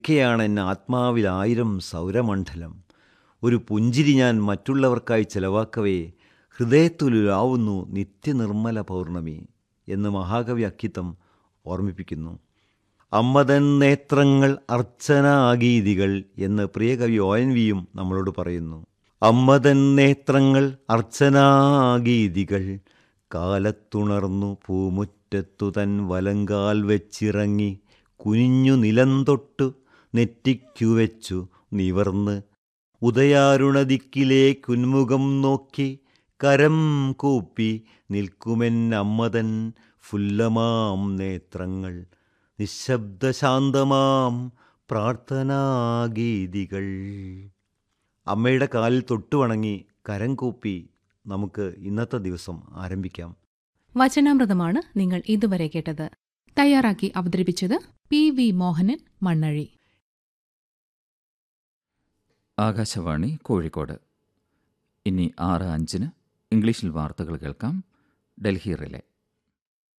ഒക്കെയാണ് എന്നെ ആത്മാവിൽ ആയിരം സൗരമണ്ഡലം ഒരു പുഞ്ചിരി ഞാൻ മറ്റുള്ളവർക്കായി ചെലവാക്കവേ ഹൃദയത്തിലുലാവുന്നു നിത്യനിർമ്മല പൗർണമി എന്ന് മഹാകവി അക്കിത്തം ഓർമ്മിപ്പിക്കുന്നു അമ്മതൻ നേത്രങ്ങൾ അർച്ചനാഗീതികൾ എന്ന് പ്രിയകവി ഒ എൻ വിയും നമ്മളോട് പറയുന്നു അമ്മതൻ നേത്രങ്ങൾ അർച്ചനാഗീതികൾ കാലത്തുണർന്നു പൂമുറ്റത്തു തൻ വലങ്കാൽ വെച്ചിറങ്ങി കുനിഞ്ഞു നിലം തൊട്ടു നെറ്റിക്കു വെച്ചു നിവർന്ന് ഉദയാരുണദിക്കിലേക്കുന്മുഖം നോക്കി കരം കൂപ്പി നിൽക്കുമെന്നമ്മതൻ ഫുല്ലമാം നേത്രങ്ങൾ നിശബ്ദശാന്തമാം പ്രാർത്ഥനാഗീതികൾ അമ്മയുടെ കാലിൽ തൊട്ടുവണങ്ങി കരം കൂപ്പി നമുക്ക് ഇന്നത്തെ ദിവസം ആരംഭിക്കാം വചനാമൃതമാണ് നിങ്ങൾ ഇതുവരെ കേട്ടത് തയ്യാറാക്കി അവതരിപ്പിച്ചത് പി വി മോഹനൻ മണ്ണഴി ആകാശവാണി കോഴിക്കോട് ഇനി ആറ് അഞ്ചിന് ഇംഗ്ലീഷിൽ വാർത്തകൾ കേൾക്കാം ഡൽഹി റിലേ